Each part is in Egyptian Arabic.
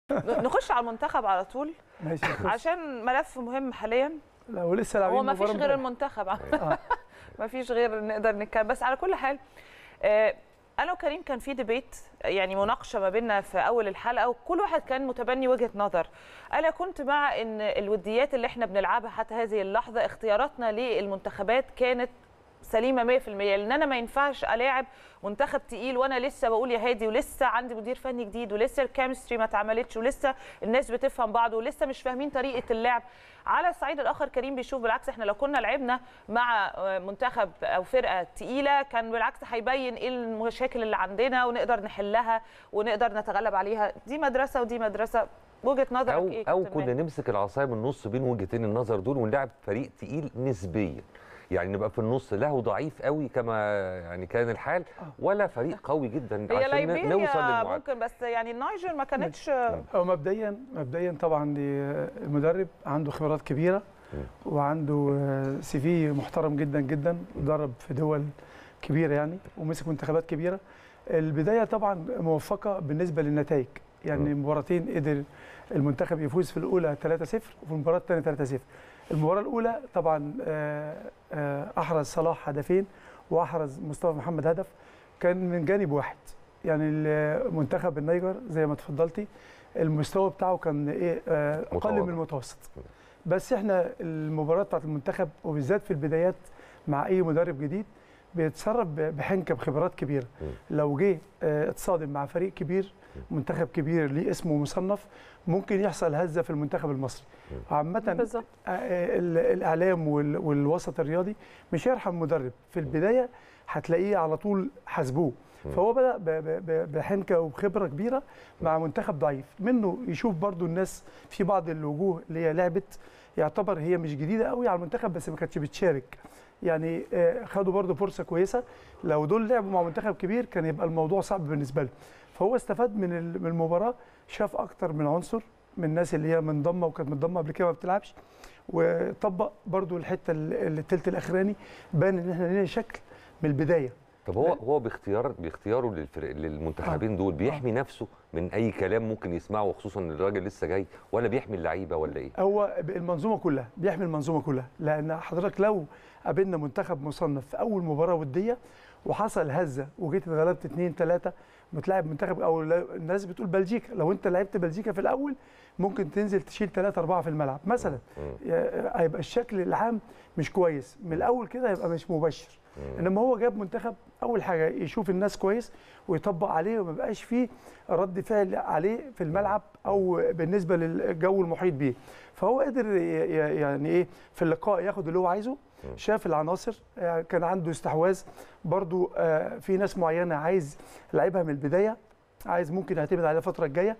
نخش على المنتخب على طول ماشي يا أخويا. عشان ملف مهم حاليا لا ولسه لاعبين هو ما فيش مباراة غير امبارح. المنتخب آه. ما فيش غير نقدر نتكلم بس على كل حال آه، انا وكريم كان في ديبيت يعني مناقشه ما بيننا في اول الحلقه وكل واحد كان متبني وجهه نظر انا كنت مع ان الوديات اللي احنا بنلعبها حتى هذه اللحظه اختياراتنا للمنتخبات كانت سليمه 100% لان انا ما ينفعش الاعب منتخب تقيل وانا لسه بقول يا هادي ولسه عندي مدير فني جديد ولسه الكيمستري ما اتعملتش ولسه الناس بتفهم بعض ولسه مش فاهمين طريقه اللعب على الصعيد الاخر كريم بيشوف بالعكس احنا لو كنا لعبنا مع منتخب او فرقه تقيله كان بالعكس هيبين ايه المشاكل اللي عندنا ونقدر نحلها ونقدر نتغلب عليها دي مدرسه ودي مدرسه وجهه نظرك او ايه او كابتن كنا ماهر؟ نمسك العصايه من النص بين وجهتين النظر دول ونلعب فريق تقيل نسبيا يعني نبقى في النص لا هو ضعيف قوي كما يعني كان الحال ولا فريق قوي جدا هي عشان ن- نوصل ليبيريا للمعادله ممكن بس يعني النيجر ما كانتش هو مبدئيا مبدئيا طبعا المدرب عنده خبرات كبيره وعنده آه، سي في محترم جدا جدا ودرب في دول كبيره يعني ومسك منتخبات كبيره البدايه طبعا موفقه بالنسبه للنتائج يعني مباراتين قدر المنتخب يفوز في الاولى 3-0 وفي المباراه الثانيه 3-0 المباراه الاولى طبعا آه، آه، احرز صلاح هدفين واحرز مصطفى محمد هدف كان من جانب واحد يعني المنتخب النيجر زي ما اتفضلتي المستوى بتاعه كان ايه آه، اقل متواضع. من المتوسط بس احنا المباراه بتاعت المنتخب وبالذات في البدايات مع اي مدرب جديد بيتصرف ب- بحنكه بخبرات كبيره لو جه آه، اتصادم مع فريق كبير منتخب كبير ليه اسمه مصنف ممكن يحصل هزه في المنتخب المصري عامه بالظبط آه، ال- الاعلام وال- والوسط الرياضي مش هيرحم مدرب في البدايه هتلاقيه على طول حاسبوه فهو بدا ب- ب- ب- بحنكه وبخبره كبيره مع منتخب ضعيف منه يشوف برضو الناس في بعض الوجوه اللي هي لعبت يعتبر هي مش جديده قوي على المنتخب بس ما كانتش بتشارك يعني آه، خدوا برضو فرصه كويسه لو دول لعبوا مع منتخب كبير كان يبقى الموضوع صعب بالنسبه له فهو استفاد من ال- من المباراه شاف اكتر من عنصر من الناس اللي هي منضمه وكانت منضمه قبل كده ما بتلعبش وطبق برضو الحته ال- التلت الاخراني بان ان احنا لنا شكل من البدايه طب هو هو باختيار باختياره للفرق للمنتخبين دول بيحمي نفسه من اي كلام ممكن يسمعه وخصوصا ان الراجل لسه جاي ولا بيحمي اللعيبه ولا ايه؟ هو المنظومه كلها بيحمي المنظومه كلها لان حضرتك لو قابلنا منتخب مصنف في اول مباراه وديه وحصل هزه وجيت اتغلبت اثنين ثلاثه بتلاعب منتخب او لا- الناس بتقول بلجيكا لو انت لعبت بلجيكا في الاول ممكن تنزل تشيل ثلاثه اربعه في الملعب مثلا يا- هيبقى الشكل العام مش كويس من الاول كده هيبقى مش مبشر انما هو جاب منتخب اول حاجه يشوف الناس كويس ويطبق عليه وما بقاش فيه رد فعل عليه في الملعب او بالنسبه للجو المحيط بيه فهو قدر ي- ي- يعني ايه في اللقاء ياخد اللي هو عايزه شاف العناصر آه، كان عنده استحواذ برضو آه، في ناس معينه عايز لعيبها من البدايه عايز ممكن يعتمد عليها الفتره الجايه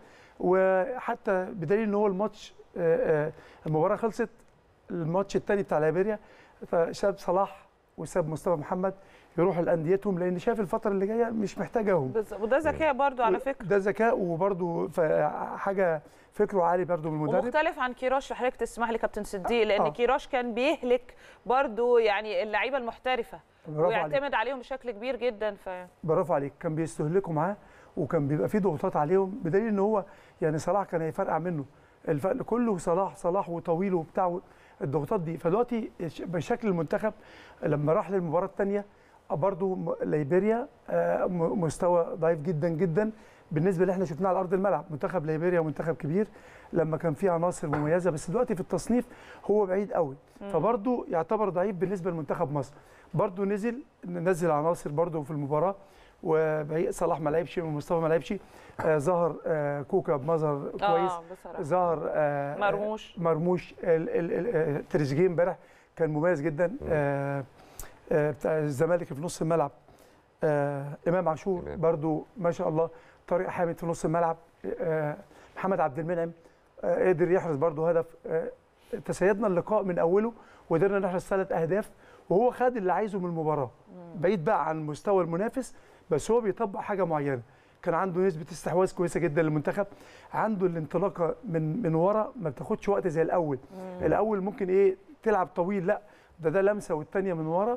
وحتى بدليل ان هو الماتش آه، آه، المباراه خلصت الماتش الثاني بتاع ليبيريا فساب صلاح وساب مصطفى محمد يروحوا لانديتهم لان شاف الفتره اللي جايه مش محتاجاهم بالظبط. وده ذكاء برضو على فكره ده ذكاء وبرده حاجه فكره عالي برده من المدرب ومختلف عن كيروش حضرتك تسمح لي كابتن صديق لان آه. كيروش كان بيهلك برضو يعني اللعيبه المحترفه برافو عليك. ويعتمد عليهم بشكل كبير جدا ف برافو عليك كان بيستهلكوا معاه وكان بيبقى فيه ضغوطات عليهم بدليل ان هو يعني صلاح كان هيفرقع منه الفرق كله صلاح صلاح وطويل وبتاع الضغوطات دي فدلوقتي بشكل المنتخب لما راح للمباراه الثانيه برضه م- ليبيريا آه، م- مستوى ضعيف جدا جدا بالنسبه اللي احنا شفناه على ارض الملعب منتخب ليبيريا منتخب كبير لما كان فيه عناصر مميزه بس دلوقتي في التصنيف هو بعيد قوي فبرضه يعتبر ضعيف بالنسبه لمنتخب مصر برضه نزل نزل عناصر برضه في المباراه وبعيد صلاح ما لعبش ومصطفى ما لعبش آه ظهر آه كوكا بمظهر كويس اه بصراحه ظهر آه مرموش. مرموش ال- ال- ال- آه، تريزيجيه امبارح كان مميز جدا آه آه بتاع الزمالك في نص الملعب آه امام عاشور إمام. برضو ما شاء الله طارق حامد في نص الملعب آه محمد عبد المنعم آه قدر يحرز برضو هدف آه تسيدنا اللقاء من اوله وقدرنا نحرز ثلاث اهداف وهو خد اللي عايزه من المباراه بعيد بقى عن مستوى المنافس بس هو بيطبق حاجه معينه كان عنده نسبه استحواذ كويسه جدا للمنتخب عنده الانطلاقه من من ورا ما بتاخدش وقت زي الاول الاول ممكن ايه تلعب طويل لا ده ده لمسه والثانيه من ورا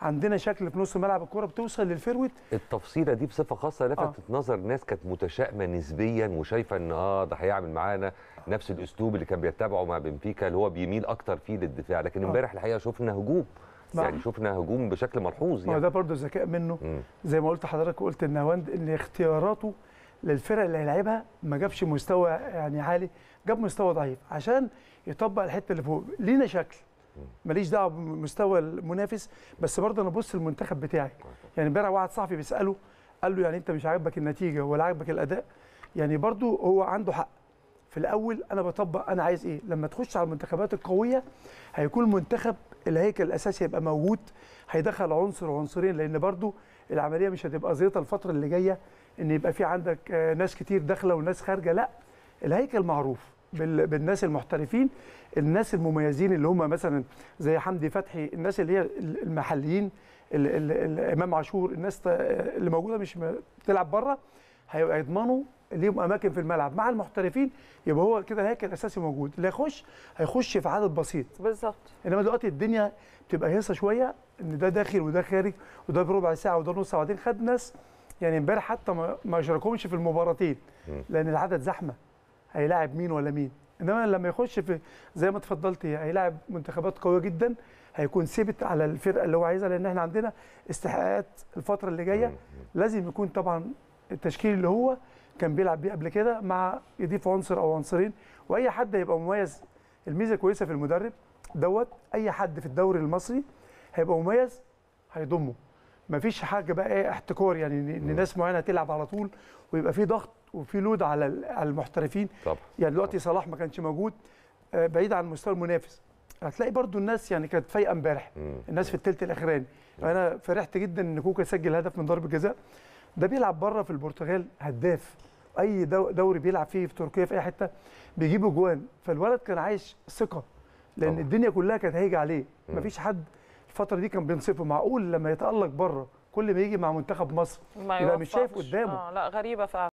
عندنا شكل في نص ملعب الكره بتوصل للفيرويد التفصيله دي بصفه خاصه لفتت آه. نظر ناس كانت متشائمه نسبيا وشايفه ان اه ده هيعمل معانا نفس الاسلوب اللي كان بيتبعه مع بنفيكا اللي هو بيميل اكتر فيه للدفاع لكن آه. امبارح الحقيقه شفنا هجوم نعم. يعني شفنا هجوم بشكل ملحوظ ما هو يعني ده برضه ذكاء منه مم. زي ما قلت لحضرتك قلت ان هواند ان اختياراته للفرق اللي هيلعبها ما جابش مستوى يعني عالي جاب مستوى ضعيف عشان يطبق الحته اللي فوق لينا شكل ماليش دعوه بمستوى المنافس بس برضه انا ببص المنتخب بتاعي يعني امبارح واحد صاحبي بيساله قال له يعني انت مش عاجبك النتيجه ولا عاجبك الاداء يعني برضه هو عنده حق في الاول انا بطبق انا عايز ايه لما تخش على المنتخبات القويه هيكون المنتخب الهيكل الاساسي هيبقى موجود هيدخل عنصر وعنصرين لان برضو العمليه مش هتبقى زيطه الفتره اللي جايه ان يبقى في عندك آه، ناس كتير داخله وناس خارجه لا الهيكل معروف بال- بالناس المحترفين الناس المميزين اللي هم مثلا زي حمدي فتحي الناس اللي هي المحليين ال- ال- ال- امام عاشور الناس ت- اللي موجوده مش م- بتلعب بره هيبقى يضمنوا ليهم اماكن في الملعب مع المحترفين يبقى هو كده الهيكل الاساسي موجود اللي هيخش هيخش في عدد بسيط بالظبط انما دلوقتي الدنيا بتبقى هيصه شويه ان ده داخل وده خارج وده بربع ساعه وده نص ساعه وبعدين خد ناس يعني امبارح حتى ما ما اشركهمش في المباراتين مم. لان العدد زحمه هيلاعب مين ولا مين انما لما يخش في زي ما اتفضلت هيلاعب منتخبات قويه جدا هيكون ثابت على الفرقه اللي هو عايزها لان احنا عندنا استحقاقات الفتره اللي جايه مم. لازم يكون طبعا التشكيل اللي هو كان بيلعب بيه قبل كده مع يضيف عنصر او عنصرين واي حد هيبقى مميز الميزه كويسه في المدرب دوت اي حد في الدوري المصري هيبقى مميز هيضمه مفيش حاجه بقى ايه احتكار يعني ان إن مم. ناس معينه تلعب على طول ويبقى في ضغط وفي لود على ال- على المحترفين طبعا يعني دلوقتي صلاح ما كانش موجود آه، بعيد عن مستوى المنافس هتلاقي برضو الناس يعني كانت فايقه امبارح مم. الناس في الثلث الاخراني انا فرحت جدا ان كوكا سجل هدف من ضربه جزاء ده بيلعب بره في البرتغال هداف اي دو- دوري بيلعب فيه في تركيا في اي حته بيجيب اجوان فالولد كان عايش ثقه لان طبعا. الدنيا كلها كانت هيجي عليه مم. مفيش حد الفتره دي كان بينصفه معقول لما يتالق بره كل ما يجي مع منتخب مصر ما يبقى مش شايف يوفقش. قدامه. اه لا غريبه فعلا